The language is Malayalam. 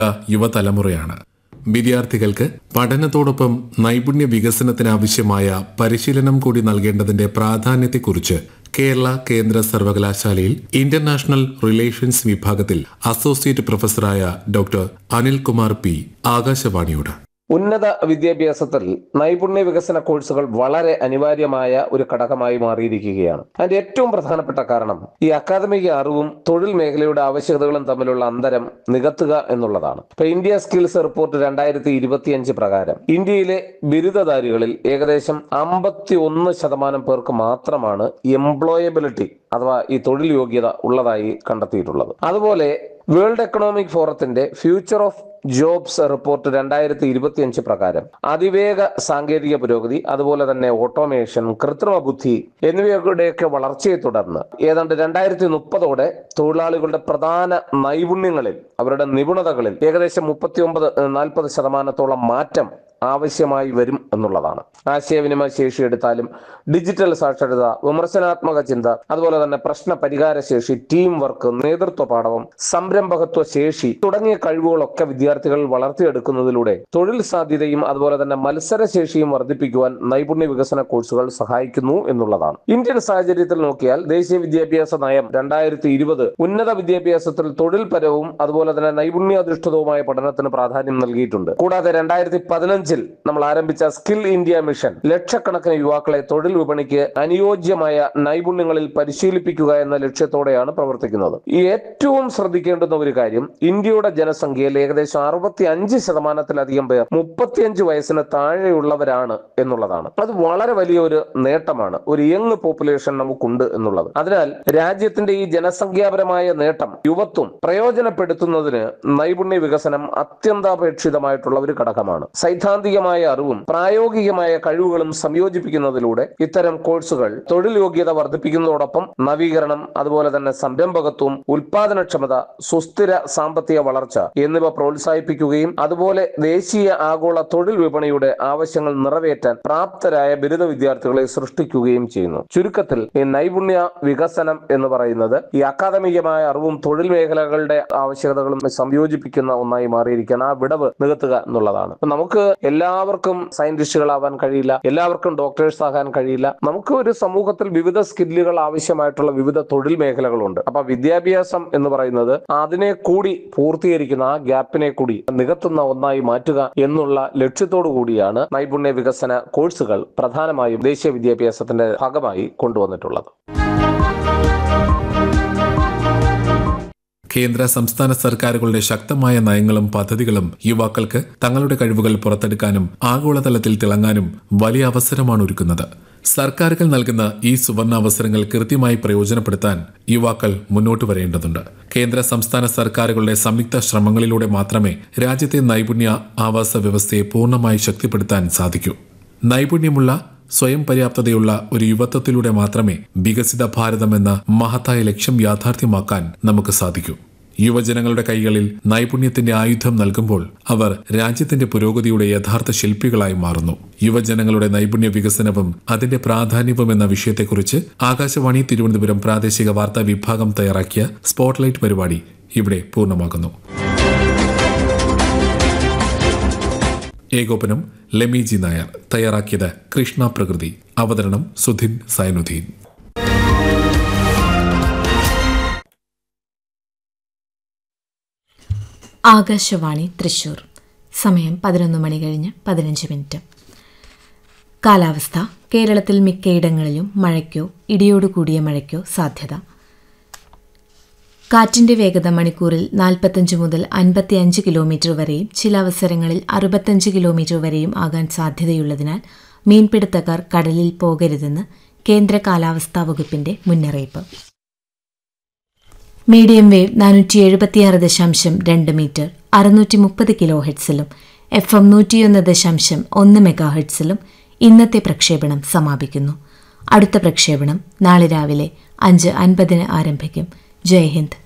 യുവതലമുറയാണ് വിദ്യാർത്ഥികൾക്ക് പഠനത്തോടൊപ്പം നൈപുണ്യ വികസനത്തിനാവശ്യമായ പരിശീലനം കൂടി നൽകേണ്ടതിന്റെ പ്രാധാന്യത്തെക്കുറിച്ച് കേരള കേന്ദ്ര സർവകലാശാലയിൽ ഇന്റർനാഷണൽ റിലേഷൻസ് വിഭാഗത്തിൽ അസോസിയേറ്റ് പ്രൊഫസറായ ഡോക്ടർ അനിൽകുമാർ പി ആകാശവാണിയോട് ഉന്നത വിദ്യാഭ്യാസത്തിൽ നൈപുണ്യ വികസന കോഴ്സുകൾ വളരെ അനിവാര്യമായ ഒരു ഘടകമായി മാറിയിരിക്കുകയാണ് അതിന്റെ ഏറ്റവും പ്രധാനപ്പെട്ട കാരണം ഈ അക്കാദമിക അറിവും തൊഴിൽ മേഖലയുടെ ആവശ്യകതകളും തമ്മിലുള്ള അന്തരം നികത്തുക എന്നുള്ളതാണ് ഇപ്പൊ ഇന്ത്യ സ്കിൽസ് റിപ്പോർട്ട് രണ്ടായിരത്തി ഇരുപത്തിയഞ്ച് പ്രകാരം ഇന്ത്യയിലെ ബിരുദധാരികളിൽ ഏകദേശം അമ്പത്തി ഒന്ന് ശതമാനം പേർക്ക് മാത്രമാണ് എംപ്ലോയബിലിറ്റി അഥവാ ഈ തൊഴിൽ യോഗ്യത ഉള്ളതായി കണ്ടെത്തിയിട്ടുള്ളത് അതുപോലെ വേൾഡ് എക്കണോമിക് ഫോറത്തിന്റെ ഫ്യൂച്ചർ ഓഫ് ജോബ്സ് റിപ്പോർട്ട് രണ്ടായിരത്തി ഇരുപത്തിയഞ്ച് പ്രകാരം അതിവേഗ സാങ്കേതിക പുരോഗതി അതുപോലെ തന്നെ ഓട്ടോമേഷൻ കൃത്രിമ ബുദ്ധി എന്നിവയുടെയൊക്കെ വളർച്ചയെ തുടർന്ന് ഏതാണ്ട് രണ്ടായിരത്തി മുപ്പതോടെ തൊഴിലാളികളുടെ പ്രധാന നൈപുണ്യങ്ങളിൽ അവരുടെ നിപുണതകളിൽ ഏകദേശം മുപ്പത്തി ഒമ്പത് നാൽപ്പത് ശതമാനത്തോളം മാറ്റം ആവശ്യമായി വരും എന്നുള്ളതാണ് ആശയവിനിമയ ശേഷി എടുത്താലും ഡിജിറ്റൽ സാക്ഷരത വിമർശനാത്മക ചിന്ത അതുപോലെ തന്നെ പ്രശ്ന പരിഹാര ശേഷി ടീം വർക്ക് നേതൃത്വ പാഠവും സംരംഭകത്വ ശേഷി തുടങ്ങിയ കഴിവുകളൊക്കെ വിദ്യാർത്ഥികൾ വളർത്തിയെടുക്കുന്നതിലൂടെ തൊഴിൽ സാധ്യതയും അതുപോലെ തന്നെ മത്സരശേഷിയും വർദ്ധിപ്പിക്കുവാൻ നൈപുണ്യ വികസന കോഴ്സുകൾ സഹായിക്കുന്നു എന്നുള്ളതാണ് ഇന്ത്യൻ സാഹചര്യത്തിൽ നോക്കിയാൽ ദേശീയ വിദ്യാഭ്യാസ നയം രണ്ടായിരത്തി ഇരുപത് ഉന്നത വിദ്യാഭ്യാസത്തിൽ തൊഴിൽപരവും അതുപോലെ തന്നെ നൈപുണ്യാധിഷ്ഠിതവുമായ പഠനത്തിന് പ്രാധാന്യം നൽകിയിട്ടുണ്ട് കൂടാതെ രണ്ടായിരത്തി പതിനഞ്ചിൽ നമ്മൾ ആരംഭിച്ച സ്കിൽ ഇന്ത്യ മിഷൻ ലക്ഷക്കണക്കിന് യുവാക്കളെ തൊഴിൽ വിപണിക്ക് അനുയോജ്യമായ നൈപുണ്യങ്ങളിൽ പരിശീലിപ്പിക്കുക എന്ന ലക്ഷ്യത്തോടെയാണ് പ്രവർത്തിക്കുന്നത് ഈ ഏറ്റവും ശ്രദ്ധിക്കേണ്ടുന്ന ഒരു കാര്യം ഇന്ത്യയുടെ ജനസംഖ്യയിൽ ഏകദേശം അറുപത്തി അഞ്ച് ശതമാനത്തിലധികം പേർ മുപ്പത്തിയഞ്ച് വയസ്സിന് താഴെയുള്ളവരാണ് എന്നുള്ളതാണ് അത് വളരെ വലിയ ഒരു നേട്ടമാണ് ഒരു യങ് പോപ്പുലേഷൻ നമുക്കുണ്ട് എന്നുള്ളത് അതിനാൽ രാജ്യത്തിന്റെ ഈ ജനസംഖ്യാപരമായ നേട്ടം യുവത്വം പ്രയോജനപ്പെടുത്തുന്നതിന് നൈപുണ്യ വികസനം അത്യന്താപേക്ഷിതമായിട്ടുള്ള ഒരു ഘടകമാണ് സൈദ്ധാന്തികമായ അറിവും പ്രായോഗികമായ കഴിവുകളും സംയോജിപ്പിക്കുന്നതിലൂടെ ഇത്തരം കോഴ്സുകൾ തൊഴിൽ യോഗ്യത വർദ്ധിപ്പിക്കുന്നതോടൊപ്പം നവീകരണം അതുപോലെ തന്നെ സംരംഭകത്വം ഉൽപാദനക്ഷമത സുസ്ഥിര സാമ്പത്തിക വളർച്ച എന്നിവ പ്രോത്സാഹിപ്പിക്കുകയും അതുപോലെ ദേശീയ ആഗോള തൊഴിൽ വിപണിയുടെ ആവശ്യങ്ങൾ നിറവേറ്റാൻ പ്രാപ്തരായ ബിരുദ വിദ്യാർത്ഥികളെ സൃഷ്ടിക്കുകയും ചെയ്യുന്നു ചുരുക്കത്തിൽ ഈ നൈപുണ്യ വികസനം എന്ന് പറയുന്നത് ഈ അക്കാദമികമായ അറിവും തൊഴിൽ മേഖലകളുടെ ആവശ്യകതകളും സംയോജിപ്പിക്കുന്ന ഒന്നായി മാറിയിരിക്കുകയാണ് ആ വിടവ് നികത്തുക എന്നുള്ളതാണ് അപ്പൊ നമുക്ക് എല്ലാവർക്കും സയന്റിസ്റ്റുകളാവാൻ കഴിയില്ല എല്ലാവർക്കും ഡോക്ടേഴ്സ് ആകാൻ കഴിയില്ല നമുക്ക് ഒരു സമൂഹത്തിൽ വിവിധ സ്കില്ലുകൾ ആവശ്യമായിട്ടുള്ള വിവിധ തൊഴിൽ മേഖലകളുണ്ട് അപ്പൊ വിദ്യാഭ്യാസം എന്ന് പറയുന്നത് അതിനെ കൂടി പൂർത്തീകരിക്കുന്ന ആ ഗ്യാപ്പിനെ കൂടി നികത്തുന്ന ഒന്നായി മാറ്റുക എന്നുള്ള ലക്ഷ്യത്തോടു കൂടിയാണ് നൈപുണ്യ വികസന കോഴ്സുകൾ പ്രധാനമായും ദേശീയ വിദ്യാഭ്യാസത്തിന്റെ ഭാഗമായി കൊണ്ടുവന്നിട്ടുള്ളത് കേന്ദ്ര സംസ്ഥാന സർക്കാരുകളുടെ ശക്തമായ നയങ്ങളും പദ്ധതികളും യുവാക്കൾക്ക് തങ്ങളുടെ കഴിവുകൾ പുറത്തെടുക്കാനും ആഗോളതലത്തിൽ തിളങ്ങാനും വലിയ അവസരമാണ് ഒരുക്കുന്നത് സർക്കാരുകൾ നൽകുന്ന ഈ സുവർണ അവസരങ്ങൾ കൃത്യമായി പ്രയോജനപ്പെടുത്താൻ യുവാക്കൾ മുന്നോട്ട് വരേണ്ടതുണ്ട് കേന്ദ്ര സംസ്ഥാന സർക്കാരുകളുടെ സംയുക്ത ശ്രമങ്ങളിലൂടെ മാത്രമേ രാജ്യത്തെ നൈപുണ്യ ആവാസ വ്യവസ്ഥയെ പൂർണ്ണമായി ശക്തിപ്പെടുത്താൻ സാധിക്കൂ നൈപുണ്യമുള്ള സ്വയം പര്യാപ്തതയുള്ള ഒരു യുവത്വത്തിലൂടെ മാത്രമേ വികസിത ഭാരതം എന്ന മഹത്തായ ലക്ഷ്യം യാഥാർത്ഥ്യമാക്കാൻ നമുക്ക് സാധിക്കൂ യുവജനങ്ങളുടെ കൈകളിൽ നൈപുണ്യത്തിന്റെ ആയുധം നൽകുമ്പോൾ അവർ രാജ്യത്തിന്റെ പുരോഗതിയുടെ യഥാർത്ഥ ശില്പികളായി മാറുന്നു യുവജനങ്ങളുടെ നൈപുണ്യ വികസനവും അതിന്റെ പ്രാധാന്യവും എന്ന വിഷയത്തെക്കുറിച്ച് ആകാശവാണി തിരുവനന്തപുരം പ്രാദേശിക വാർത്താ വിഭാഗം തയ്യാറാക്കിയ സ്പോട്ട്ലൈറ്റ് പരിപാടി ഇവിടെ പൂർണ്ണമാകുന്നു ഏകോപനം ലെമിജി നായർ തയ്യാറാക്കിയത് കൃഷ്ണ പ്രകൃതി അവതരണം സുധിൻ സൈനുദ്ദീൻ ആകാശവാണി തൃശൂർ സമയം പതിനൊന്ന് മണി കഴിഞ്ഞ് പതിനഞ്ച് മിനിറ്റ് കാലാവസ്ഥ കേരളത്തിൽ മിക്കയിടങ്ങളിലും മഴയ്ക്കോ ഇടിയോടു കൂടിയ മഴയ്ക്കോ സാധ്യത കാറ്റിന്റെ വേഗത മണിക്കൂറിൽ നാൽപ്പത്തഞ്ച് മുതൽ അൻപത്തിയഞ്ച് കിലോമീറ്റർ വരെയും ചില അവസരങ്ങളിൽ അറുപത്തഞ്ച് കിലോമീറ്റർ വരെയും ആകാൻ സാധ്യതയുള്ളതിനാൽ മീൻപിടുത്തക്കാർ കടലിൽ പോകരുതെന്ന് കേന്ദ്ര കാലാവസ്ഥാ വകുപ്പിന്റെ മുന്നറിയിപ്പ് മീഡിയം വേവ് നാനൂറ്റി എഴുപത്തിയാറ് ദശാംശം രണ്ട് മീറ്റർ അറുന്നൂറ്റി മുപ്പത് കിലോ ഹെഡ്സിലും എഫ് എം നൂറ്റിയൊന്ന് ദശാംശം ഒന്ന് മെഗാ ഹെഡ്സിലും ഇന്നത്തെ പ്രക്ഷേപണം സമാപിക്കുന്നു അടുത്ത പ്രക്ഷേപണം നാളെ രാവിലെ അഞ്ച് അൻപതിന് ആരംഭിക്കും ജയ് ഹിന്ദ്